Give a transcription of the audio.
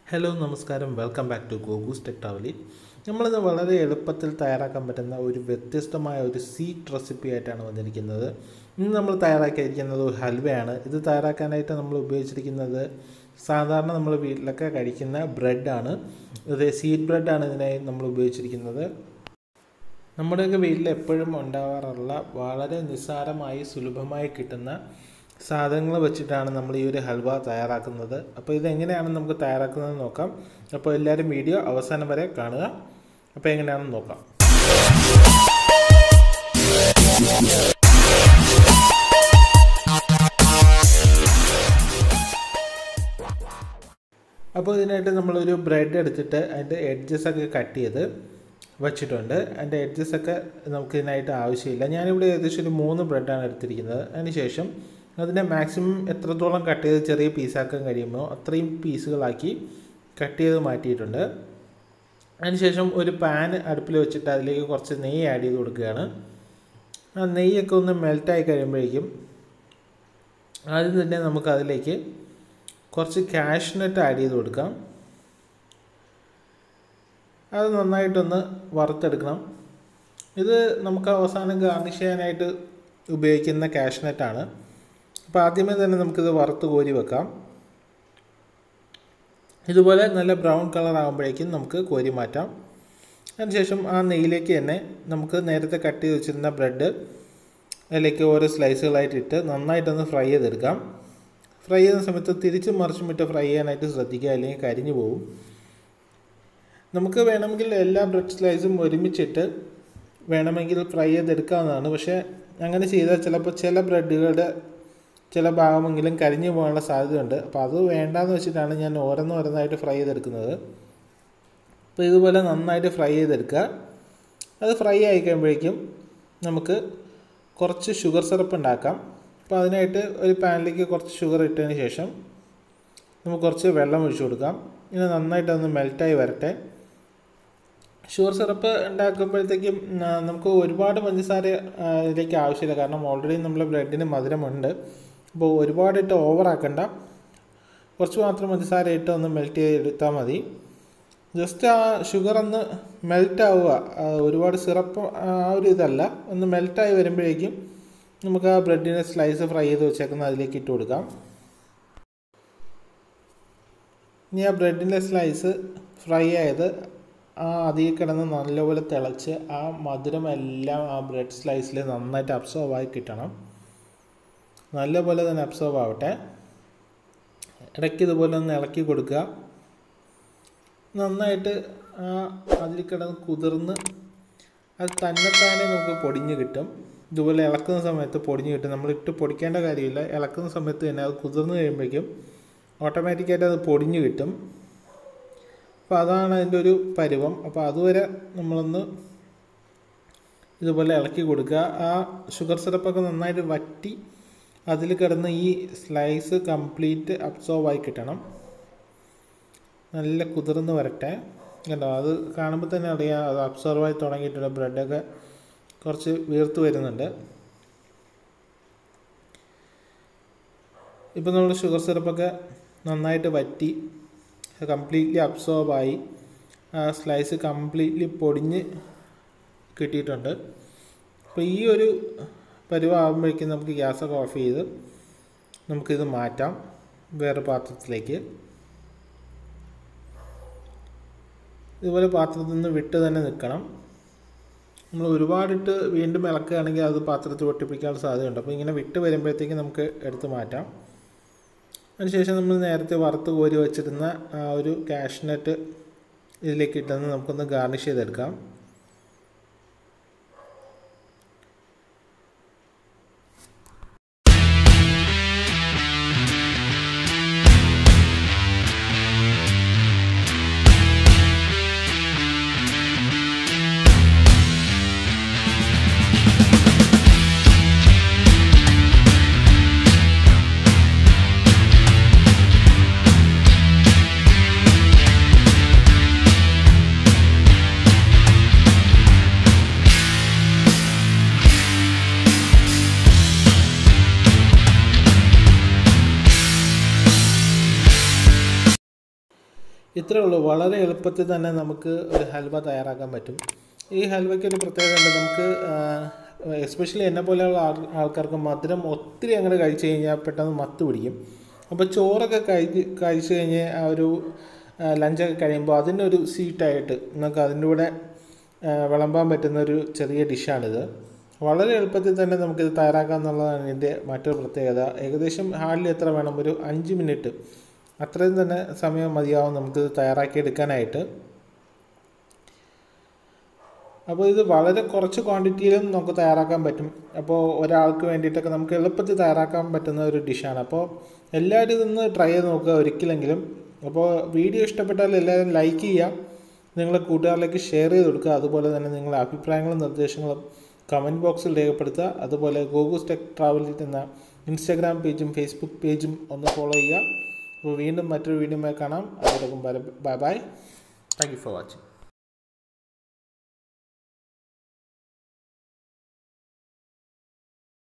hello നമസ്കാരം welcome back to Gogu's tech travel നമ്മളിത് വളരെ എളുപ്പത്തിൽ തയ്യാറാക്കാൻ പറ്റുന്ന ഒരു വ്യത്യസ്തമായ ഒരു സീറ്റ് റെസിപ്പി ആയിട്ടാണ് വന്നിരിക്കുന്നത് ഇന്ന് നമ്മൾ തയ്യാറാക്കിയിരിക്കുന്നത് ഒരു ഹൽവയാണ് ഇത് തയ്യാറാക്കാനായിട്ട് നമ്മൾ ഉപയോഗിച്ചിരിക്കുന്നത് സാധാരണ നമ്മൾ വീട്ടിലൊക്കെ കഴിക്കുന്ന ബ്രെഡാണ് ഇത് സീറ്റ് ബ്രെഡാണ് ഇതിനായി നമ്മൾ ഉപയോഗിച്ചിരിക്കുന്നത് നമ്മുടെയൊക്കെ വീട്ടിൽ എപ്പോഴും ഉണ്ടാവാറുള്ള വളരെ നിസ്സാരമായി സുലഭമായി കിട്ടുന്ന സാധനങ്ങൾ വെച്ചിട്ടാണ് നമ്മൾ ഈ ഒരു ഹൽവ തയ്യാറാക്കുന്നത് അപ്പോൾ ഇതെങ്ങനെയാണ് നമുക്ക് തയ്യാറാക്കുന്നത് നോക്കാം അപ്പോൾ എല്ലാവരും വീഡിയോ അവസാനം വരെ കാണുക അപ്പോൾ എങ്ങനെയാണെന്ന് നോക്കാം അപ്പോൾ ഇതിനായിട്ട് നമ്മളൊരു ബ്രെഡ് എടുത്തിട്ട് അതിൻ്റെ എഡ്ജസ് ഒക്കെ കട്ട് ചെയ്ത് വച്ചിട്ടുണ്ട് അതിൻ്റെ എഡ്ജസ് ഒക്കെ നമുക്ക് ഇതിനായിട്ട് ആവശ്യമില്ല ഞാനിവിടെ ഏകദേശം ഒരു മൂന്ന് ബ്രെഡാണ് എടുത്തിരിക്കുന്നത് അതിനുശേഷം അതിനെ മാക്സിമം എത്രത്തോളം കട്ട് ചെയ്ത് ചെറിയ പീസാക്കാൻ കഴിയുമോ അത്രയും പീസുകളാക്കി കട്ട് ചെയ്ത് മാറ്റിയിട്ടുണ്ട് അതിനുശേഷം ഒരു പാൻ അടുപ്പിൽ വെച്ചിട്ട് അതിലേക്ക് കുറച്ച് നെയ്യ് ആഡ് ചെയ്ത് കൊടുക്കുകയാണ് ആ നെയ്യൊക്കെ ഒന്ന് മെൽറ്റായി കഴിയുമ്പോഴേക്കും ആദ്യം തന്നെ നമുക്ക് അതിലേക്ക് കുറച്ച് കാഷ്നട്ട് ആഡ് ചെയ്ത് കൊടുക്കാം അത് നന്നായിട്ടൊന്ന് വറുത്തെടുക്കണം ഇത് നമുക്ക് അവസാനം ഗാർണിഷ് ചെയ്യാനായിട്ട് ഉപയോഗിക്കുന്ന കാഷ്നട്ടാണ് അപ്പോൾ ആദ്യമേ തന്നെ നമുക്കിത് വറുത്ത് കോരി വെക്കാം ഇതുപോലെ നല്ല ബ്രൗൺ കളർ ആകുമ്പോഴേക്കും നമുക്ക് കോരി മാറ്റാം അതിനുശേഷം ആ നെയ്യിലേക്ക് തന്നെ നമുക്ക് നേരത്തെ കട്ട് ചെയ്ത് വെച്ചിരുന്ന ബ്രെഡ് അതിലേക്ക് ഓരോ സ്ലൈസുകളായിട്ട് ഇട്ട് നന്നായിട്ടൊന്ന് ഫ്രൈ ചെയ്തെടുക്കാം ഫ്രൈ ചെയ്യുന്ന സമയത്ത് തിരിച്ചും മറിച്ചും ഇട്ട് ഫ്രൈ ചെയ്യാനായിട്ട് ശ്രദ്ധിക്കുക അല്ലെങ്കിൽ കരിഞ്ഞു പോകും നമുക്ക് വേണമെങ്കിൽ എല്ലാ ബ്രെഡ് സ്ലൈസും ഒരുമിച്ചിട്ട് വേണമെങ്കിൽ ഫ്രൈ ചെയ്തെടുക്കാവുന്നതാണ് പക്ഷേ അങ്ങനെ ചെയ്താൽ ചിലപ്പോൾ ചില ബ്രെഡുകളുടെ ചില ഭാഗമെങ്കിലും കരിഞ്ഞു പോകാനുള്ള സാധ്യതയുണ്ട് അപ്പോൾ അത് വേണ്ടാന്ന് വെച്ചിട്ടാണ് ഞാൻ ഓരോന്ന് ഓരോന്നായിട്ട് ഫ്രൈ ചെയ്തെടുക്കുന്നത് അപ്പോൾ ഇതുപോലെ നന്നായിട്ട് ഫ്രൈ ചെയ്തെടുക്കുക അത് ഫ്രൈ ആയി കഴിയുമ്പോഴേക്കും നമുക്ക് കുറച്ച് ഷുഗർ സിറപ്പ് ഉണ്ടാക്കാം അപ്പോൾ അതിനായിട്ട് ഒരു പാനിലേക്ക് കുറച്ച് ഷുഗർ ഇട്ടതിന് ശേഷം നമുക്ക് കുറച്ച് വെള്ളം ഒഴിച്ചു കൊടുക്കാം ഇത് നന്നായിട്ട് ഒന്ന് മെൽറ്റായി വരട്ടെ ഷുഗർ സിറപ്പ് ഉണ്ടാക്കുമ്പോഴത്തേക്കും നമുക്ക് ഒരുപാട് പഞ്ചസാര ഇതിലേക്ക് ആവശ്യമില്ല കാരണം ഓൾറെഡി നമ്മൾ ബ്രെഡിന് മധുരമുണ്ട് അപ്പോൾ ഒരുപാടിട്ട് ഓവറാക്കണ്ട കുറച്ച് മാത്രം പഞ്ചസാര ഇട്ട് ഒന്ന് മെൽറ്റ് ചെയ്തെടുത്താൽ മതി ജസ്റ്റ് ആ ഷുഗർ ഒന്ന് മെൽറ്റ് ആവുക ഒരുപാട് സിറപ്പ് ആ ഒരു ഇതല്ല ഒന്ന് മെൽറ്റായി വരുമ്പോഴേക്കും നമുക്ക് ആ ബ്രെഡിനെ സ്ലൈസ് ഫ്രൈ ചെയ്ത് വെച്ചേക്കുന്ന അതിലേക്ക് ഇട്ട് കൊടുക്കാം ഇനി ആ ബ്രെഡിൻ്റെ സ്ലൈസ് ഫ്രൈ ആയത് ആ അതിൽ കിടന്ന് നല്ലപോലെ തിളച്ച് ആ മധുരം എല്ലാം ആ ബ്രെഡ് സ്ലൈസിൽ നന്നായിട്ട് അബ്സോർവ് ആയി കിട്ടണം നല്ലപോലെ തന്നെ അബ്സോർവ് ആവട്ടെ ഇടയ്ക്ക് ഇതുപോലെ ഒന്ന് ഇളക്കി കൊടുക്കുക നന്നായിട്ട് ആ അതിൽ കിടന്ന് കുതിർന്ന് അത് തന്നെത്താനെ നമുക്ക് പൊടിഞ്ഞ് കിട്ടും ഇതുപോലെ ഇളക്കുന്ന സമയത്ത് പൊടിഞ്ഞ് കിട്ടും നമ്മൾ ഇട്ട് പൊടിക്കേണ്ട കാര്യമില്ല ഇളക്കുന്ന സമയത്ത് തന്നെ അത് കുതിർന്ന് കഴിയുമ്പോഴേക്കും ഓട്ടോമാറ്റിക്കായിട്ട് അത് പൊടിഞ്ഞ് കിട്ടും അപ്പോൾ അതാണ് അതിൻ്റെ ഒരു പരുവം അപ്പോൾ അതുവരെ നമ്മളൊന്ന് ഇതുപോലെ ഇളക്കി കൊടുക്കുക ആ ഷുഗർ സിറപ്പൊക്കെ നന്നായിട്ട് വറ്റി അതിൽ കിടന്ന് ഈ സ്ലൈസ് കംപ്ലീറ്റ് അബ്സോർവ് ആയി കിട്ടണം നല്ല കുതിർന്ന് വരട്ടെ കണ്ടോ അത് കാണുമ്പോൾ തന്നെ അറിയാം അത് അബ്സോർവ് ആയി തുടങ്ങിയിട്ടുണ്ട് ബ്രെഡൊക്കെ കുറച്ച് വീർത്ത് വരുന്നുണ്ട് ഇപ്പോൾ നമ്മൾ ഷുഗർ സിറപ്പൊക്കെ നന്നായിട്ട് വറ്റി കംപ്ലീറ്റ്ലി അബ്സോർബായി ആ സ്ലൈസ് കംപ്ലീറ്റ്ലി പൊടിഞ്ഞ് കിട്ടിയിട്ടുണ്ട് അപ്പോൾ ഈ ഒരു പരുവാകുമ്പോഴേക്കും നമുക്ക് ഗ്യാസൊക്കെ ഓഫ് ചെയ്ത് നമുക്കിത് മാറ്റാം വേറെ പാത്രത്തിലേക്ക് ഇതുപോലെ പാത്രത്തിൽ നിന്ന് വിട്ട് തന്നെ നിൽക്കണം നമ്മൾ ഒരുപാടിട്ട് വീണ്ടും ഇളക്കുകയാണെങ്കിൽ അത് പാത്രത്തിൽ ഒട്ടിപ്പിടിക്കാനുള്ള സാധ്യതയുണ്ട് അപ്പോൾ ഇങ്ങനെ വിട്ട് വരുമ്പോഴത്തേക്ക് നമുക്ക് എടുത്ത് മാറ്റാം അതിനുശേഷം നമ്മൾ നേരത്തെ വറുത്ത് കോരി വെച്ചിരുന്ന ആ ഒരു കാഷ്നട്ട് ഇതിലേക്ക് ഇട്ടെന്ന് നമുക്കൊന്ന് ഗാർണിഷ് ചെയ്തെടുക്കാം ഇത്രേ ഉള്ളൂ വളരെ എളുപ്പത്തിൽ തന്നെ നമുക്ക് ഒരു ഹൽവ തയ്യാറാക്കാൻ പറ്റും ഈ ഹൽവയ്ക്ക് ഒരു പ്രത്യേകത ഉണ്ട് നമുക്ക് എസ്പെഷ്യലി എന്നെ പോലെയുള്ള ആൾ ആൾക്കാർക്ക് മധുരം ഒത്തിരി അങ്ങോട്ട് കഴിച്ചു കഴിഞ്ഞാൽ പെട്ടെന്ന് മത്ത് പിടിക്കും അപ്പോൾ ചോറൊക്കെ കഴിച്ച് കഴിച്ചു കഴിഞ്ഞ് ആ ഒരു ലഞ്ചൊക്കെ കഴിയുമ്പോൾ അതിനൊരു സ്വീറ്റായിട്ട് നമുക്ക് അതിൻ്റെ കൂടെ ആ, വിളമ്പാൻ പറ്റുന്ന ഒരു ചെറിയ ഡിഷാണിത് വളരെ എളുപ്പത്തിൽ തന്നെ നമുക്കിത് തയ്യാറാക്കാം എന്നുള്ളതാണ് ഇതിൻ്റെ മറ്റൊരു പ്രത്യേകത ഏകദേശം ഹാർഡ്ലി എത്ര വേണം ഒരു അഞ്ച് മിനിറ്റ് അത്രയും തന്നെ സമയം മതിയാവും നമുക്കിത് തയ്യാറാക്കി എടുക്കാനായിട്ട് അപ്പോൾ ഇത് വളരെ കുറച്ച് ക്വാണ്ടിറ്റിയിലും നമുക്ക് തയ്യാറാക്കാൻ പറ്റും അപ്പോൾ ഒരാൾക്ക് വേണ്ടിയിട്ടൊക്കെ നമുക്ക് എളുപ്പത്തിൽ തയ്യാറാക്കാൻ പറ്റുന്ന ഒരു ഡിഷാണ് അപ്പോൾ എല്ലാവരും ഇതൊന്ന് ട്രൈ ചെയ്ത് നോക്കുക ഒരിക്കലെങ്കിലും അപ്പോൾ വീഡിയോ ഇഷ്ടപ്പെട്ടാൽ എല്ലാവരും ലൈക്ക് ചെയ്യുക നിങ്ങളെ കൂട്ടുകാരിലേക്ക് ഷെയർ ചെയ്ത് കൊടുക്കുക അതുപോലെ തന്നെ നിങ്ങളുടെ അഭിപ്രായങ്ങളും നിർദ്ദേശങ്ങളും കമൻറ്റ് ബോക്സിൽ രേഖപ്പെടുത്തുക അതുപോലെ ഗോഗൂസ് ടെക് ട്രാവൽ എന്ന ഇൻസ്റ്റാഗ്രാം പേജും ഫേസ്ബുക്ക് പേജും ഒന്ന് ഫോളോ ചെയ്യുക അപ്പോൾ വീണ്ടും മറ്റൊരു വീഡിയോയുമായി കാണാം അതോടൊപ്പം bye bye thank you for watching